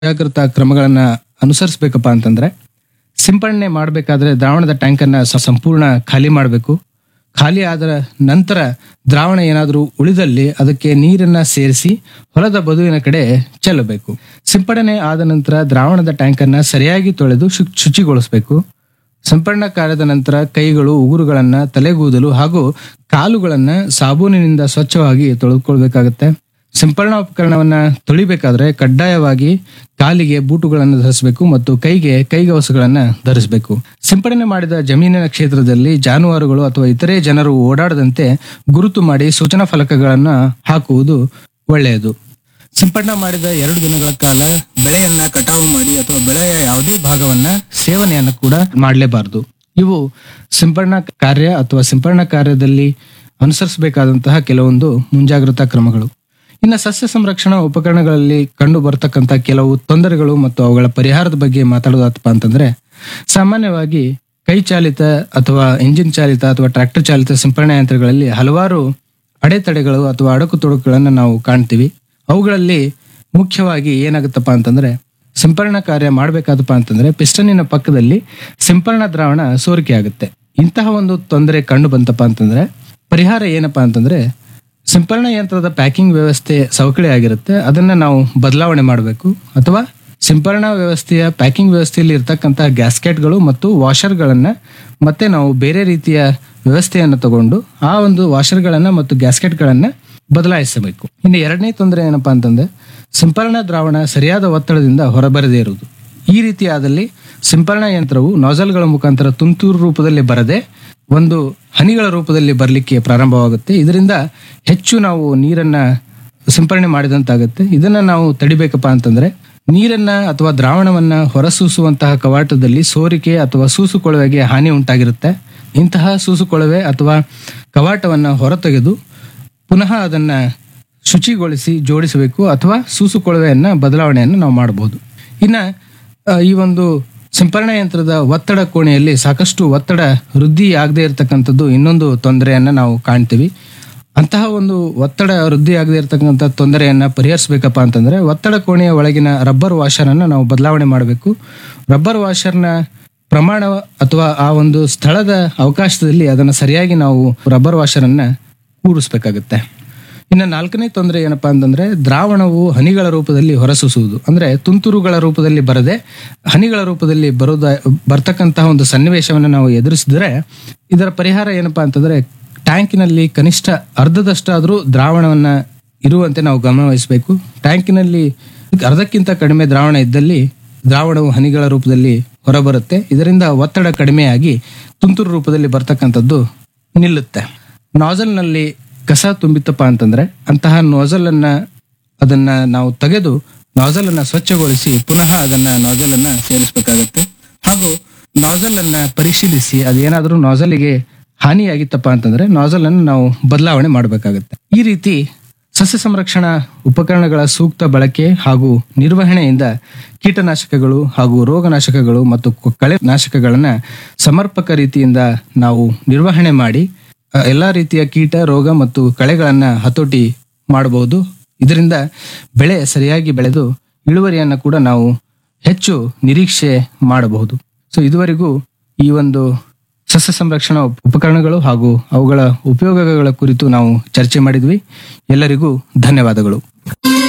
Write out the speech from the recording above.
ಜಾಗೃತ ಕ್ರಮಗಳನ್ನ ಅನುಸರಿಸಬೇಕಪ್ಪ ಅಂತಂದ್ರೆ ಸಿಂಪಡಣೆ ಮಾಡಬೇಕಾದ್ರೆ ದ್ರಾವಣದ ಟ್ಯಾಂಕನ್ನು ಸಂಪೂರ್ಣ ಖಾಲಿ ಮಾಡಬೇಕು ಖಾಲಿ ಆದ ನಂತರ ದ್ರಾವಣ ಏನಾದರೂ ಉಳಿದಲ್ಲಿ ಅದಕ್ಕೆ ನೀರನ್ನ ಸೇರಿಸಿ ಹೊಲದ ಬದುವಿನ ಕಡೆ ಚೆಲ್ಲಬೇಕು ಸಿಂಪಡಣೆ ಆದ ನಂತರ ದ್ರಾವಣದ ಟ್ಯಾಂಕನ್ನು ಸರಿಯಾಗಿ ತೊಳೆದು ಶು ಶುಚಿಗೊಳಿಸಬೇಕು ಸಿಂಪಡಣಾ ಕಾರ್ಯದ ನಂತರ ಕೈಗಳು ಉಗುರುಗಳನ್ನ ತಲೆಗೂದಲು ಹಾಗೂ ಕಾಲುಗಳನ್ನ ಸಾಬೂನಿನಿಂದ ಸ್ವಚ್ಛವಾಗಿ ತೊಳೆದುಕೊಳ್ಬೇಕಾಗತ್ತೆ ಸಿಂಪಡಣಾ ಉಪಕರಣವನ್ನ ತೊಳಿಬೇಕಾದ್ರೆ ಕಡ್ಡಾಯವಾಗಿ ಕಾಲಿಗೆ ಬೂಟುಗಳನ್ನು ಧರಿಸಬೇಕು ಮತ್ತು ಕೈಗೆ ಕೈಗವಸುಗಳನ್ನ ಧರಿಸಬೇಕು ಸಿಂಪಡಣೆ ಮಾಡಿದ ಜಮೀನಿನ ಕ್ಷೇತ್ರದಲ್ಲಿ ಜಾನುವಾರುಗಳು ಅಥವಾ ಇತರೆ ಜನರು ಓಡಾಡದಂತೆ ಗುರುತು ಮಾಡಿ ಸೂಚನಾ ಫಲಕಗಳನ್ನ ಹಾಕುವುದು ಒಳ್ಳೆಯದು ಸಿಂಪಡಣೆ ಮಾಡಿದ ಎರಡು ದಿನಗಳ ಕಾಲ ಬೆಳೆಯನ್ನ ಕಟಾವು ಮಾಡಿ ಅಥವಾ ಬೆಳೆಯ ಯಾವುದೇ ಭಾಗವನ್ನ ಸೇವನೆಯನ್ನ ಕೂಡ ಮಾಡಲೇಬಾರದು ಇವು ಸಿಂಪಡಣಾ ಕಾರ್ಯ ಅಥವಾ ಸಿಂಪಡಣಾ ಕಾರ್ಯದಲ್ಲಿ ಅನುಸರಿಸಬೇಕಾದಂತಹ ಕೆಲವೊಂದು ಮುಂಜಾಗ್ರತಾ ಕ್ರಮಗಳು ಇನ್ನು ಸಸ್ಯ ಸಂರಕ್ಷಣಾ ಉಪಕರಣಗಳಲ್ಲಿ ಕಂಡು ಬರತಕ್ಕಂತ ಕೆಲವು ತೊಂದರೆಗಳು ಮತ್ತು ಅವುಗಳ ಪರಿಹಾರದ ಬಗ್ಗೆ ಮಾತಾಡೋದಪ್ಪ ಅಂತಂದ್ರೆ ಸಾಮಾನ್ಯವಾಗಿ ಕೈ ಚಾಲಿತ ಅಥವಾ ಇಂಜಿನ್ ಚಾಲಿತ ಅಥವಾ ಟ್ರ್ಯಾಕ್ಟರ್ ಚಾಲಿತ ಸಿಂಪರಣಾ ಯಂತ್ರಗಳಲ್ಲಿ ಹಲವಾರು ಅಡೆತಡೆಗಳು ಅಥವಾ ಅಡಕು ತೊಡಕುಗಳನ್ನು ನಾವು ಕಾಣ್ತೀವಿ ಅವುಗಳಲ್ಲಿ ಮುಖ್ಯವಾಗಿ ಏನಾಗುತ್ತಪ್ಪ ಅಂತಂದ್ರೆ ಸಿಂಪರಣಾ ಕಾರ್ಯ ಮಾಡಬೇಕಾದಪ್ಪ ಅಂತಂದ್ರೆ ಪಿಸ್ಟನಿನ ಪಕ್ಕದಲ್ಲಿ ಸಿಂಪರಣಾ ದ್ರಾವಣ ಸೋರಿಕೆ ಆಗುತ್ತೆ ಇಂತಹ ಒಂದು ತೊಂದರೆ ಕಂಡು ಬಂತಪ್ಪ ಅಂತಂದ್ರೆ ಪರಿಹಾರ ಏನಪ್ಪಾ ಅಂತಂದ್ರೆ ಸಿಂಪರಣಾ ಯಂತ್ರದ ಪ್ಯಾಕಿಂಗ್ ವ್ಯವಸ್ಥೆ ಸವಕಳಿ ಆಗಿರುತ್ತೆ ಅದನ್ನ ನಾವು ಬದಲಾವಣೆ ಮಾಡಬೇಕು ಅಥವಾ ಸಿಂಪರಣಾ ವ್ಯವಸ್ಥೆಯ ಪ್ಯಾಕಿಂಗ್ ವ್ಯವಸ್ಥೆಯಲ್ಲಿ ಇರ್ತಕ್ಕಂಥ ಗ್ಯಾಸ್ಕೆಟ್ಗಳು ಮತ್ತು ವಾಷರ್ಗಳನ್ನ ಮತ್ತೆ ನಾವು ಬೇರೆ ರೀತಿಯ ವ್ಯವಸ್ಥೆಯನ್ನು ತಗೊಂಡು ಆ ಒಂದು ವಾಷರ್ಗಳನ್ನ ಮತ್ತು ಗ್ಯಾಸ್ಕೆಟ್ಗಳನ್ನ ಬದಲಾಯಿಸಬೇಕು ಇನ್ನು ಎರಡನೇ ತೊಂದರೆ ಏನಪ್ಪಾ ಅಂತಂದ್ರೆ ಸಿಂಪರಣಾ ದ್ರಾವಣ ಸರಿಯಾದ ಒತ್ತಡದಿಂದ ಹೊರಬರದೇ ಇರುವುದು ಈ ರೀತಿಯಾದಲ್ಲಿ ಸಿಂಪರಣಾ ಯಂತ್ರವು ನಾಜಲ್ಗಳ ಮುಖಾಂತರ ತುಂತುರು ರೂಪದಲ್ಲಿ ಬರದೆ ಒಂದು ಹನಿಗಳ ರೂಪದಲ್ಲಿ ಬರಲಿಕ್ಕೆ ಪ್ರಾರಂಭವಾಗುತ್ತೆ ಇದರಿಂದ ಹೆಚ್ಚು ನಾವು ನೀರನ್ನ ಸಿಂಪರಣೆ ಮಾಡಿದಂತಾಗುತ್ತೆ ಇದನ್ನ ನಾವು ತಡಿಬೇಕಪ್ಪ ಅಂತಂದ್ರೆ ನೀರನ್ನ ಅಥವಾ ದ್ರಾವಣವನ್ನ ಹೊರಸೂಸುವಂತಹ ಕವಾಟದಲ್ಲಿ ಸೋರಿಕೆ ಅಥವಾ ಸೂಸುಕೊಳವೆಗೆ ಹಾನಿ ಉಂಟಾಗಿರುತ್ತೆ ಇಂತಹ ಸೂಸುಕೊಳವೆ ಅಥವಾ ಕವಾಟವನ್ನ ಹೊರತೆಗೆದು ಪುನಃ ಅದನ್ನ ಶುಚಿಗೊಳಿಸಿ ಜೋಡಿಸಬೇಕು ಅಥವಾ ಸೂಸುಕೊಳವೆಯನ್ನ ಬದಲಾವಣೆಯನ್ನು ನಾವು ಮಾಡಬಹುದು ಇನ್ನ ಆ, ಈ ಒಂದು ಸಿಂಪರಣಾ ಯಂತ್ರದ ಒತ್ತಡ ಕೋಣೆಯಲ್ಲಿ ಸಾಕಷ್ಟು ಒತ್ತಡ ವೃದ್ಧಿ ಆಗದೆ ಇರತಕ್ಕಂಥದ್ದು ಇನ್ನೊಂದು ತೊಂದರೆಯನ್ನ ನಾವು ಕಾಣ್ತೀವಿ ಅಂತಹ ಒಂದು ಒತ್ತಡ ವೃದ್ಧಿ ಆಗದೆ ಇರತಕ್ಕಂಥ ತೊಂದರೆಯನ್ನ ಪರಿಹರಿಸಬೇಕಪ್ಪ ಅಂತಂದ್ರೆ ಒತ್ತಡ ಕೋಣೆಯ ಒಳಗಿನ ರಬ್ಬರ್ ವಾಷರ್ ಅನ್ನ ನಾವು ಬದಲಾವಣೆ ಮಾಡಬೇಕು ರಬ್ಬರ್ ವಾಷರ್ನ ಪ್ರಮಾಣ ಅಥವಾ ಆ ಒಂದು ಸ್ಥಳದ ಅವಕಾಶದಲ್ಲಿ ಅದನ್ನು ಸರಿಯಾಗಿ ನಾವು ರಬ್ಬರ್ ವಾಷರ್ ಅನ್ನ ಕೂರಿಸ್ಬೇಕಾಗುತ್ತೆ ಇನ್ನು ನಾಲ್ಕನೇ ತೊಂದರೆ ಏನಪ್ಪಾ ಅಂತಂದ್ರೆ ದ್ರಾವಣವು ಹನಿಗಳ ರೂಪದಲ್ಲಿ ಹೊರಸೂಸುವುದು ಅಂದ್ರೆ ತುಂತುರುಗಳ ರೂಪದಲ್ಲಿ ಬರದೆ ಹನಿಗಳ ರೂಪದಲ್ಲಿ ಬರೋದ ಬರ್ತಕ್ಕಂತಹ ಒಂದು ಸನ್ನಿವೇಶವನ್ನು ನಾವು ಎದುರಿಸಿದ್ರೆ ಇದರ ಪರಿಹಾರ ಏನಪ್ಪಾ ಅಂತಂದ್ರೆ ಟ್ಯಾಂಕಿನಲ್ಲಿ ಕನಿಷ್ಠ ಅರ್ಧದಷ್ಟಾದರೂ ದ್ರಾವಣವನ್ನ ಇರುವಂತೆ ನಾವು ಗಮನವಹಿಸಬೇಕು ಟ್ಯಾಂಕಿನಲ್ಲಿ ಅರ್ಧಕ್ಕಿಂತ ಕಡಿಮೆ ದ್ರಾವಣ ಇದ್ದಲ್ಲಿ ದ್ರಾವಣವು ಹನಿಗಳ ರೂಪದಲ್ಲಿ ಹೊರಬರುತ್ತೆ ಇದರಿಂದ ಒತ್ತಡ ಕಡಿಮೆಯಾಗಿ ತುಂತುರು ರೂಪದಲ್ಲಿ ಬರ್ತಕ್ಕಂಥದ್ದು ನಿಲ್ಲುತ್ತೆ ನಾಜಲ್ನಲ್ಲಿ ಕಸ ತುಂಬಿತ್ತಪ್ಪ ಅಂತಂದ್ರೆ ಅಂತಹ ನಾಜಲ್ ಅನ್ನ ಅದನ್ನ ನಾವು ತೆಗೆದು ನಾಜಲ್ ಅನ್ನ ಸ್ವಚ್ಛಗೊಳಿಸಿ ಪುನಃ ಅದನ್ನ ನಾಜಲ್ ಅನ್ನ ಸೇರಿಸಬೇಕಾಗತ್ತೆ ಹಾಗೂ ನಾಜಲ್ ಅನ್ನ ಪರಿಶೀಲಿಸಿ ಅದೇನಾದ್ರೂ ನಾಜಲಿಗೆ ಹಾನಿಯಾಗಿತ್ತಪ್ಪ ಅಂತಂದ್ರೆ ನಾಜಲ್ ಅನ್ನು ನಾವು ಬದಲಾವಣೆ ಮಾಡಬೇಕಾಗತ್ತೆ ಈ ರೀತಿ ಸಸ್ಯ ಸಂರಕ್ಷಣಾ ಉಪಕರಣಗಳ ಸೂಕ್ತ ಬಳಕೆ ಹಾಗೂ ನಿರ್ವಹಣೆಯಿಂದ ಕೀಟನಾಶಕಗಳು ಹಾಗೂ ರೋಗನಾಶಕಗಳು ಮತ್ತು ಕು- ಕಳೆ ನಾಶಕಗಳನ್ನ ಸಮರ್ಪಕ ರೀತಿಯಿಂದ ನಾವು ನಿರ್ವಹಣೆ ಮಾಡಿ ಅ, ಎಲ್ಲಾ ರೀತಿಯ ಕೀಟ ರೋಗ ಮತ್ತು ಕಳೆಗಳನ್ನ ಹತೋಟಿ ಮಾಡಬಹುದು ಇದರಿಂದ ಬೆಳೆ ಸರಿಯಾಗಿ ಬೆಳೆದು ಇಳುವರಿಯನ್ನ ಕೂಡ ನಾವು ಹೆಚ್ಚು ನಿರೀಕ್ಷೆ ಮಾಡಬಹುದು ಸೊ ಇದುವರೆಗೂ ಈ ಒಂದು ಸಸ್ಯ ಸಂರಕ್ಷಣಾ ಉಪ- ಉಪಕರಣಗಳು ಹಾಗೂ ಅವುಗಳ ಉಪಯೋಗಗಳ ಕುರಿತು ನಾವು ಚರ್ಚೆ ಮಾಡಿದ್ವಿ ಎಲ್ಲರಿಗೂ ಧನ್ಯವಾದಗಳು